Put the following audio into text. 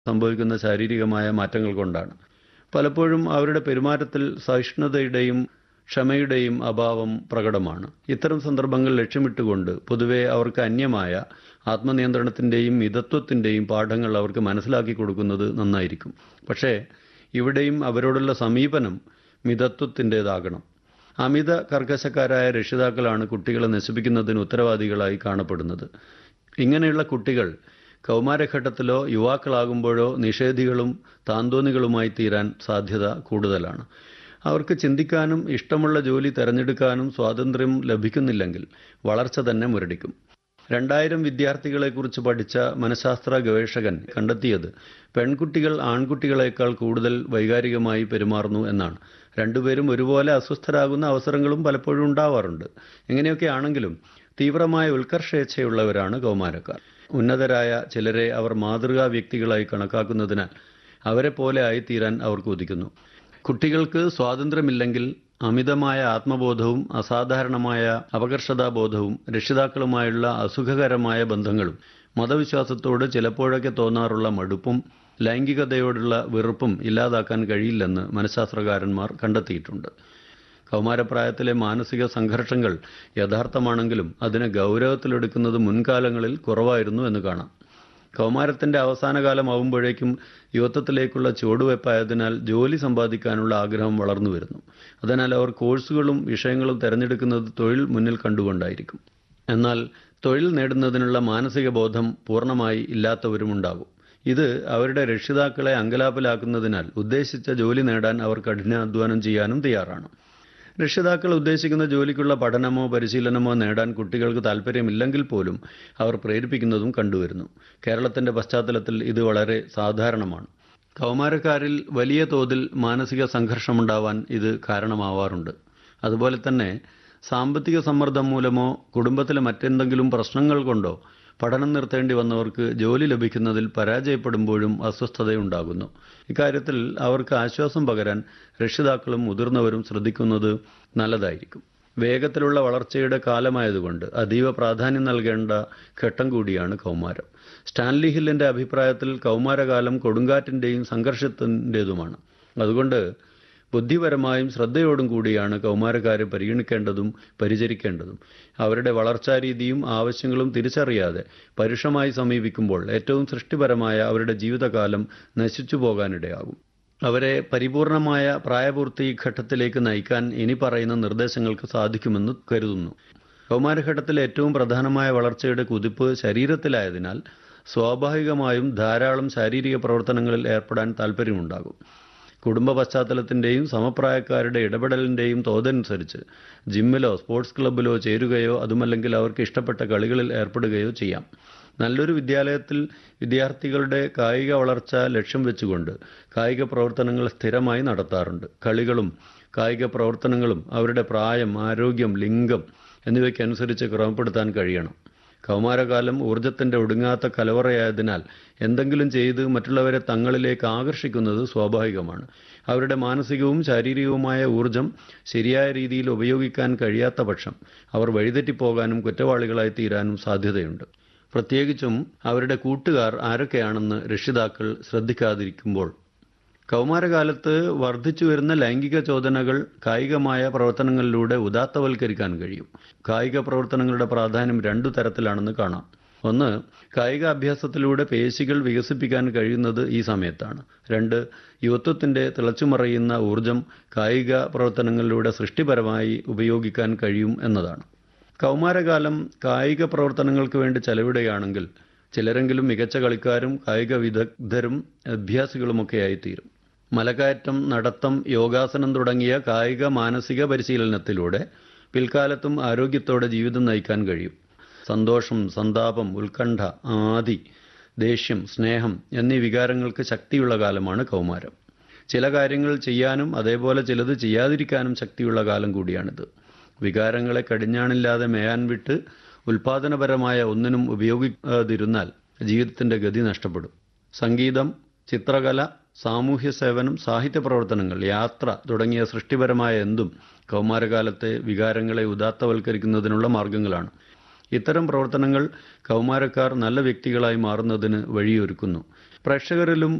സംഭവിക്കുന്ന ശാരീരികമായ മാറ്റങ്ങൾ കൊണ്ടാണ് പലപ്പോഴും അവരുടെ പെരുമാറ്റത്തിൽ സഹിഷ്ണുതയുടെയും ക്ഷമയുടെയും അഭാവം പ്രകടമാണ് ഇത്തരം സന്ദർഭങ്ങൾ ലക്ഷ്യമിട്ടുകൊണ്ട് പൊതുവെ അവർക്ക് അന്യമായ ആത്മനിയന്ത്രണത്തിൻ്റെയും മിതത്വത്തിൻ്റെയും പാഠങ്ങൾ അവർക്ക് മനസ്സിലാക്കി കൊടുക്കുന്നത് നന്നായിരിക്കും പക്ഷേ ഇവിടെയും അവരോടുള്ള സമീപനം മിതത്വത്തിൻ്റേതാകണം അമിത കർക്കശക്കാരായ രക്ഷിതാക്കളാണ് കുട്ടികളെ നശിപ്പിക്കുന്നതിന് ഉത്തരവാദികളായി കാണപ്പെടുന്നത് ഇങ്ങനെയുള്ള കുട്ടികൾ കൗമാരഘട്ടത്തിലോ യുവാക്കളാകുമ്പോഴോ നിഷേധികളും താന്തോന്നികളുമായി തീരാൻ സാധ്യത കൂടുതലാണ് അവർക്ക് ചിന്തിക്കാനും ഇഷ്ടമുള്ള ജോലി തിരഞ്ഞെടുക്കാനും സ്വാതന്ത്ര്യം ലഭിക്കുന്നില്ലെങ്കിൽ വളർച്ച തന്നെ മുരടിക്കും രണ്ടായിരം വിദ്യാർത്ഥികളെക്കുറിച്ച് പഠിച്ച മനഃശാസ്ത്ര ഗവേഷകൻ കണ്ടെത്തിയത് പെൺകുട്ടികൾ ആൺകുട്ടികളെക്കാൾ കൂടുതൽ വൈകാരികമായി പെരുമാറുന്നു എന്നാണ് രണ്ടുപേരും ഒരുപോലെ അസ്വസ്ഥരാകുന്ന അവസരങ്ങളും പലപ്പോഴും ഉണ്ടാവാറുണ്ട് ഇങ്ങനെയൊക്കെ ആണെങ്കിലും തീവ്രമായ ഉത്കർഷേച്ഛയുള്ളവരാണ് കൗമാരക്കാർ ഉന്നതരായ ചിലരെ അവർ മാതൃകാ വ്യക്തികളായി കണക്കാക്കുന്നതിനാൽ അവരെ പോലെ ആയിത്തീരാൻ അവർ കൊതിക്കുന്നു കുട്ടികൾക്ക് സ്വാതന്ത്ര്യമില്ലെങ്കിൽ അമിതമായ ആത്മബോധവും അസാധാരണമായ അപകർഷതാബോധവും രക്ഷിതാക്കളുമായുള്ള അസുഖകരമായ ബന്ധങ്ങളും മതവിശ്വാസത്തോട് ചിലപ്പോഴൊക്കെ തോന്നാറുള്ള മടുപ്പും ലൈംഗികതയോടുള്ള വെറുപ്പും ഇല്ലാതാക്കാൻ കഴിയില്ലെന്ന് മനഃശാസ്ത്രകാരന്മാർ കണ്ടെത്തിയിട്ടുണ്ട് കൗമാരപ്രായത്തിലെ മാനസിക സംഘർഷങ്ങൾ യഥാർത്ഥമാണെങ്കിലും അതിനെ ഗൗരവത്തിലെടുക്കുന്നത് മുൻകാലങ്ങളിൽ കുറവായിരുന്നു എന്ന് കാണാം കൗമാരത്തിന്റെ അവസാന കാലമാവുമ്പോഴേക്കും യുവത്വത്തിലേക്കുള്ള ചുവടുവയ്പായതിനാൽ ജോലി സമ്പാദിക്കാനുള്ള ആഗ്രഹം വളർന്നു വരുന്നു അതിനാൽ അവർ കോഴ്സുകളും വിഷയങ്ങളും തിരഞ്ഞെടുക്കുന്നത് തൊഴിൽ മുന്നിൽ കണ്ടുകൊണ്ടായിരിക്കും എന്നാൽ തൊഴിൽ നേടുന്നതിനുള്ള മാനസിക ബോധം പൂർണ്ണമായി ഇല്ലാത്തവരുമുണ്ടാകും ഇത് അവരുടെ രക്ഷിതാക്കളെ അങ്കലാപ്പിലാക്കുന്നതിനാൽ ഉദ്ദേശിച്ച ജോലി നേടാൻ അവർ കഠിനാധ്വാനം ചെയ്യാനും തയ്യാറാണ് രക്ഷിതാക്കൾ ഉദ്ദേശിക്കുന്ന ജോലിക്കുള്ള പഠനമോ പരിശീലനമോ നേടാൻ കുട്ടികൾക്ക് താല്പര്യമില്ലെങ്കിൽ പോലും അവർ പ്രേരിപ്പിക്കുന്നതും കണ്ടുവരുന്നു കേരളത്തിന്റെ പശ്ചാത്തലത്തിൽ ഇത് വളരെ സാധാരണമാണ് കൗമാരക്കാരിൽ വലിയ തോതിൽ മാനസിക സംഘർഷമുണ്ടാവാൻ ഇത് കാരണമാവാറുണ്ട് അതുപോലെ തന്നെ സാമ്പത്തിക സമ്മർദ്ദം മൂലമോ കുടുംബത്തിലെ മറ്റെന്തെങ്കിലും പ്രശ്നങ്ങൾ കൊണ്ടോ പഠനം നിർത്തേണ്ടി വന്നവർക്ക് ജോലി ലഭിക്കുന്നതിൽ പരാജയപ്പെടുമ്പോഴും അസ്വസ്ഥതയുണ്ടാകുന്നു ഇക്കാര്യത്തിൽ അവർക്ക് ആശ്വാസം പകരാൻ രക്ഷിതാക്കളും മുതിർന്നവരും ശ്രദ്ധിക്കുന്നത് നല്ലതായിരിക്കും വേഗത്തിലുള്ള വളർച്ചയുടെ കാലമായതുകൊണ്ട് അതീവ പ്രാധാന്യം നൽകേണ്ട ഘട്ടം കൂടിയാണ് കൗമാരം സ്റ്റാൻലി ഹില്ലിന്റെ അഭിപ്രായത്തിൽ കൗമാരകാലം കൊടുങ്കാറ്റിന്റെയും സംഘർഷത്തിൻ്റെതുമാണ് അതുകൊണ്ട് ബുദ്ധിപരമായും ശ്രദ്ധയോടും കൂടിയാണ് കൗമാരക്കാരെ പരിഗണിക്കേണ്ടതും പരിചരിക്കേണ്ടതും അവരുടെ വളർച്ചാരീതിയും ആവശ്യങ്ങളും തിരിച്ചറിയാതെ പരുഷമായി സമീപിക്കുമ്പോൾ ഏറ്റവും സൃഷ്ടിപരമായ അവരുടെ ജീവിതകാലം നശിച്ചു പോകാനിടയാകും അവരെ പരിപൂർണമായ പ്രായപൂർത്തി ഘട്ടത്തിലേക്ക് നയിക്കാൻ ഇനി പറയുന്ന നിർദ്ദേശങ്ങൾക്ക് സാധിക്കുമെന്ന് കരുതുന്നു കൗമാരഘട്ടത്തിലെ ഏറ്റവും പ്രധാനമായ വളർച്ചയുടെ കുതിപ്പ് ശരീരത്തിലായതിനാൽ സ്വാഭാവികമായും ധാരാളം ശാരീരിക പ്രവർത്തനങ്ങളിൽ ഏർപ്പെടാൻ താല്പര്യമുണ്ടാകും കുടുംബ പശ്ചാത്തലത്തിൻ്റെയും സമപ്രായക്കാരുടെ ഇടപെടലിൻ്റെയും തോതനുസരിച്ച് ജിമ്മിലോ സ്പോർട്സ് ക്ലബ്ബിലോ ചേരുകയോ അതുമല്ലെങ്കിൽ അവർക്ക് ഇഷ്ടപ്പെട്ട കളികളിൽ ഏർപ്പെടുകയോ ചെയ്യാം നല്ലൊരു വിദ്യാലയത്തിൽ വിദ്യാർത്ഥികളുടെ കായിക വളർച്ച ലക്ഷ്യം വെച്ചുകൊണ്ട് കായിക പ്രവർത്തനങ്ങൾ സ്ഥിരമായി നടത്താറുണ്ട് കളികളും കായിക പ്രവർത്തനങ്ങളും അവരുടെ പ്രായം ആരോഗ്യം ലിംഗം എന്നിവയ്ക്കനുസരിച്ച് ക്രമപ്പെടുത്താൻ കഴിയണം കൗമാരകാലം ഊർജത്തിന്റെ ഒടുങ്ങാത്ത കലവറയായതിനാൽ എന്തെങ്കിലും ചെയ്ത് മറ്റുള്ളവരെ തങ്ങളിലേക്ക് ആകർഷിക്കുന്നത് സ്വാഭാവികമാണ് അവരുടെ മാനസികവും ശാരീരികവുമായ ഊർജം ശരിയായ രീതിയിൽ ഉപയോഗിക്കാൻ കഴിയാത്ത പക്ഷം അവർ വഴിതെറ്റിപ്പോകാനും കുറ്റവാളികളായി തീരാനും സാധ്യതയുണ്ട് പ്രത്യേകിച്ചും അവരുടെ കൂട്ടുകാർ ആരൊക്കെയാണെന്ന് രക്ഷിതാക്കൾ ശ്രദ്ധിക്കാതിരിക്കുമ്പോൾ കൗമാരകാലത്ത് വർദ്ധിച്ചു വരുന്ന ലൈംഗിക ചോദനകൾ കായികമായ പ്രവർത്തനങ്ങളിലൂടെ ഉദാത്തവൽക്കരിക്കാൻ കഴിയും കായിക പ്രവർത്തനങ്ങളുടെ പ്രാധാന്യം രണ്ടു തരത്തിലാണെന്ന് കാണാം ഒന്ന് കായിക അഭ്യാസത്തിലൂടെ പേശികൾ വികസിപ്പിക്കാൻ കഴിയുന്നത് ഈ സമയത്താണ് രണ്ട് യുവത്വത്തിന്റെ തിളച്ചുമറയുന്ന ഊർജം കായിക പ്രവർത്തനങ്ങളിലൂടെ സൃഷ്ടിപരമായി ഉപയോഗിക്കാൻ കഴിയും എന്നതാണ് കൗമാരകാലം കായിക പ്രവർത്തനങ്ങൾക്ക് വേണ്ടി ചെലവിടുകയാണെങ്കിൽ ചിലരെങ്കിലും മികച്ച കളിക്കാരും കായിക വിദഗ്ധരും അഭ്യാസികളുമൊക്കെയായി തീരും മലകയറ്റം നടത്തം യോഗാസനം തുടങ്ങിയ കായിക മാനസിക പരിശീലനത്തിലൂടെ പിൽക്കാലത്തും ആരോഗ്യത്തോടെ ജീവിതം നയിക്കാൻ കഴിയും സന്തോഷം സന്താപം ഉത്കണ്ഠ ആദി ദേഷ്യം സ്നേഹം എന്നീ വികാരങ്ങൾക്ക് ശക്തിയുള്ള കാലമാണ് കൗമാരം ചില കാര്യങ്ങൾ ചെയ്യാനും അതേപോലെ ചിലത് ചെയ്യാതിരിക്കാനും ശക്തിയുള്ള കാലം കൂടിയാണിത് വികാരങ്ങളെ കടിഞ്ഞാണില്ലാതെ മേയാൻ വിട്ട് ഉൽപാദനപരമായ ഒന്നിനും ഉപയോഗിക്കാതിരുന്നാൽ ജീവിതത്തിന്റെ ഗതി നഷ്ടപ്പെടും സംഗീതം ചിത്രകല സാമൂഹ്യ സേവനം സാഹിത്യ പ്രവർത്തനങ്ങൾ യാത്ര തുടങ്ങിയ സൃഷ്ടിപരമായ എന്തും കൗമാരകാലത്തെ വികാരങ്ങളെ ഉദാത്തവൽക്കരിക്കുന്നതിനുള്ള മാർഗങ്ങളാണ് ഇത്തരം പ്രവർത്തനങ്ങൾ കൗമാരക്കാർ നല്ല വ്യക്തികളായി മാറുന്നതിന് വഴിയൊരുക്കുന്നു പ്രേക്ഷകരിലും